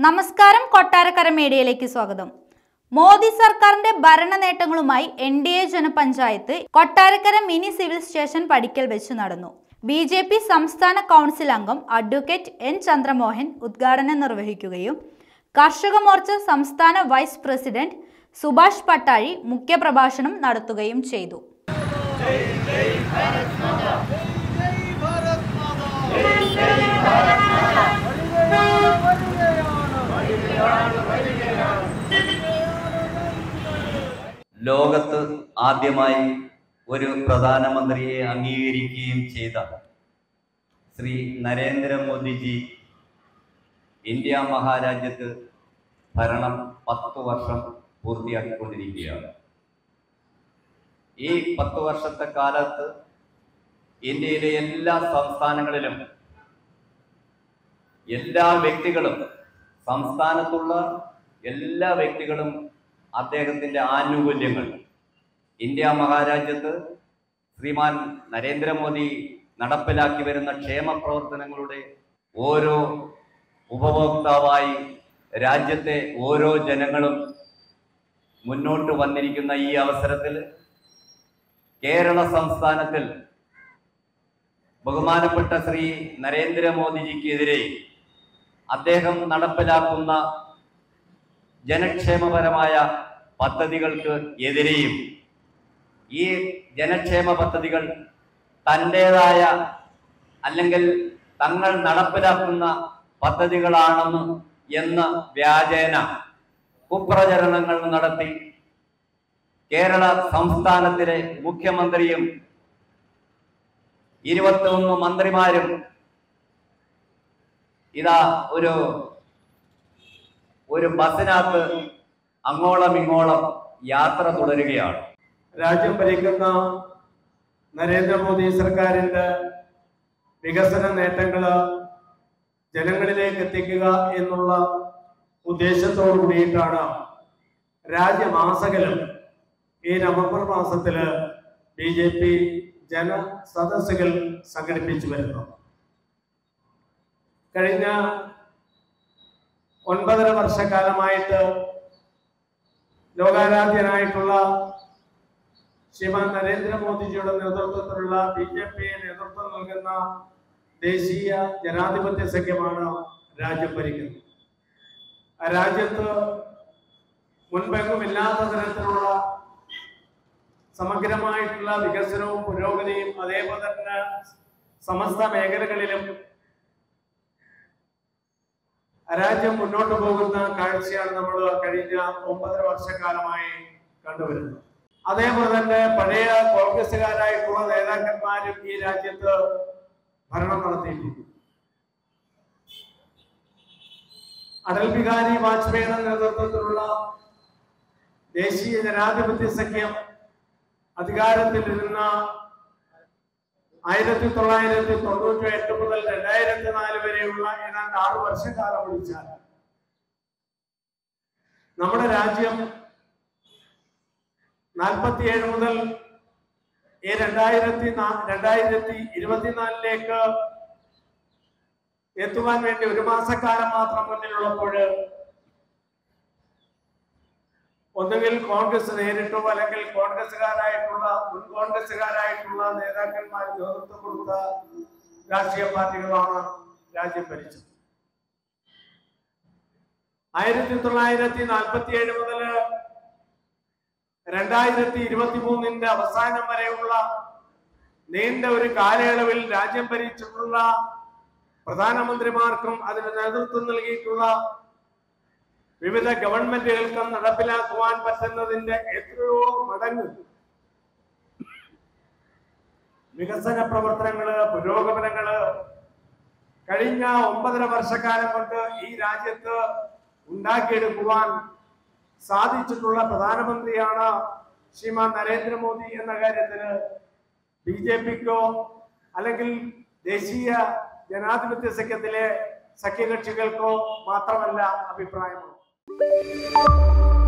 നമസ്കാരം കൊട്ടാരക്കര മീഡിയയിലേക്ക് സ്വാഗതം മോദി സർക്കാരിന്റെ ഭരണ നേട്ടങ്ങളുമായി എൻ ഡി എ ജനപഞ്ചായത്ത് കൊട്ടാരക്കര മിനി സിവിൽ സ്റ്റേഷൻ പടിക്കൽ വെച്ച് നടന്നു ബി ജെ പി സംസ്ഥാന കൗൺസിൽ അംഗം അഡ്വക്കേറ്റ് എൻ ചന്ദ്രമോഹൻ ഉദ്ഘാടനം നിർവഹിക്കുകയും കർഷക മോർച്ച സംസ്ഥാന വൈസ് പ്രസിഡന്റ് സുഭാഷ് പട്ടാഴി മുഖ്യപ്രഭാഷണം നടത്തുകയും ചെയ്തു ലോകത്ത് ആദ്യമായി ഒരു പ്രധാനമന്ത്രിയെ അംഗീകരിക്കുകയും ചെയ്ത ശ്രീ നരേന്ദ്രമോദിജി ഇന്ത്യ മഹാരാജ്യത്ത് ഭരണം പത്ത് വർഷം പൂർത്തിയാക്കിക്കൊണ്ടിരിക്കുകയാണ് ഈ പത്ത് വർഷത്തെ കാലത്ത് ഇന്ത്യയിലെ എല്ലാ സംസ്ഥാനങ്ങളിലും എല്ലാ വ്യക്തികളും സംസ്ഥാനത്തുള്ള എല്ലാ വ്യക്തികളും അദ്ദേഹത്തിൻ്റെ ആനുകൂല്യങ്ങൾ ഇന്ത്യ മഹാരാജ്യത്ത് ശ്രീമാൻ നരേന്ദ്രമോദി നടപ്പിലാക്കി വരുന്ന ക്ഷേമ പ്രവർത്തനങ്ങളുടെ ഓരോ ഉപഭോക്താവായി രാജ്യത്തെ ഓരോ ജനങ്ങളും മുന്നോട്ട് വന്നിരിക്കുന്ന ഈ അവസരത്തിൽ കേരള സംസ്ഥാനത്തിൽ ബഹുമാനപ്പെട്ട ശ്രീ നരേന്ദ്രമോദിജിക്കെതിരെ അദ്ദേഹം നടപ്പിലാക്കുന്ന ജനക്ഷേമപരമായ പദ്ധതികൾക്ക് എതിരെയും ഈ ജനക്ഷേമ പദ്ധതികൾ തൻ്റെതായ അല്ലെങ്കിൽ തങ്ങൾ നടപ്പിലാക്കുന്ന പദ്ധതികളാണെന്ന് എന്ന വ്യാജേന കുപ്രചരണങ്ങൾ നടത്തി കേരള സംസ്ഥാനത്തിലെ മുഖ്യമന്ത്രിയും ഇരുപത്തിയൊന്ന് മന്ത്രിമാരും ഇതാ ഒരു ഒരു ബസ്സിനകത്ത് അങ്ങോളം ഇങ്ങോളം യാത്ര തുടരുകയാണ് രാജ്യം ഭരിക്കുന്ന നരേന്ദ്രമോദി സർക്കാരിന്റെ വികസന നേട്ടങ്ങള് ജനങ്ങളിലേക്ക് എത്തിക്കുക എന്നുള്ള ഉദ്ദേശത്തോടു കൂടിയിട്ടാണ് രാജ്യമാസകലം ഈ നവംബർ മാസത്തില് ബി ജെ പി ജന സദസ്സുകൾ സംഘടിപ്പിച്ചു വരുന്നു കഴിഞ്ഞ ഒൻപതര വർഷക്കാലമായിട്ട് ലോകാരാധ്യനായിട്ടുള്ള ശ്രീമാൻ നരേന്ദ്രമോദിജിയുടെ നേതൃത്വത്തിലുള്ള ബി ജെ പി നേതൃത്വം നൽകുന്ന ദേശീയ ജനാധിപത്യ സഖ്യമാണ് രാജ്യം ഭരിക്കുന്നത് ആ രാജ്യത്ത് മുൻപെങ്ങും ഇല്ലാത്ത തരത്തിലുള്ള സമഗ്രമായിട്ടുള്ള വികസനവും പുരോഗതിയും അതേപോലെ തന്നെ സമസ്ത മേഖലകളിലും രാജ്യം മുന്നോട്ട് പോകുന്ന കാഴ്ചയാണ് നമ്മൾ കഴിഞ്ഞ ഒമ്പതര വർഷക്കാലമായി കണ്ടുവരുന്നത് അതേപോലെ തന്നെ പഴയ കോൺഗ്രസുകാരായിട്ടുള്ള നേതാക്കന്മാരും ഈ രാജ്യത്ത് ഭരണം നടത്തിയിട്ടുണ്ട് അടൽ ബിഹാരി വാജ്പേയിയുടെ നേതൃത്വത്തിലുള്ള ദേശീയ ജനാധിപത്യ സഖ്യം അധികാരത്തിലിരുന്ന ആയിരത്തി തൊള്ളായിരത്തി തൊണ്ണൂറ്റി എട്ട് മുതൽ രണ്ടായിരത്തി നാല് വരെയുള്ള ഏതാണ്ട് ആറ് വർഷക്കാലം ഒഴിച്ചാൽ നമ്മുടെ രാജ്യം നാൽപ്പത്തിയേഴ് മുതൽ ഈ രണ്ടായിരത്തി നാ- രണ്ടായിരത്തി ഇരുപത്തിനാലിലേക്ക് എത്തുവാൻ വേണ്ടി ഒരു മാസക്കാലം മാത്രം മുന്നിലുള്ളപ്പോൾ ഒന്നുകിൽ കോൺഗ്രസ് നേരിട്ടോ അല്ലെങ്കിൽ കോൺഗ്രസുകാരായിട്ടുള്ള മുൻ കോൺഗ്രസുകാരായിട്ടുള്ള നേതാക്കന്മാർ നേതൃത്വം കൊടുത്ത രാഷ്ട്രീയ പാർട്ടികളാണ് രാജ്യം ഭരിച്ചത് ആയിരത്തി തൊള്ളായിരത്തി നാൽപ്പത്തി ഏഴ് മുതൽ രണ്ടായിരത്തി ഇരുപത്തി മൂന്നിന്റെ അവസാനം വരെയുള്ള നീണ്ട ഒരു കാലയളവിൽ രാജ്യം ഭരിച്ചിട്ടുള്ള പ്രധാനമന്ത്രിമാർക്കും അതിന് നേതൃത്വം നൽകിയിട്ടുള്ള വിവിധ ഗവൺമെന്റുകൾക്കും നടപ്പിലാക്കുവാൻ പറ്റുന്നതിന്റെ എത്രയോ മടങ്ങ് വികസന പ്രവർത്തനങ്ങള് പുരോഗമനങ്ങള് കഴിഞ്ഞ ഒമ്പതര വർഷക്കാലം കൊണ്ട് ഈ രാജ്യത്ത് ഉണ്ടാക്കിയെടുക്കുവാൻ സാധിച്ചിട്ടുള്ള പ്രധാനമന്ത്രിയാണ് ശ്രീമാൻ നരേന്ദ്രമോദി എന്ന കാര്യത്തിന് ബി ജെ പിക്കോ അല്ലെങ്കിൽ ദേശീയ ജനാധിപത്യ സഖ്യത്തിലെ സഖ്യകക്ഷികൾക്കോ മാത്രമല്ല അഭിപ്രായമുള്ളത്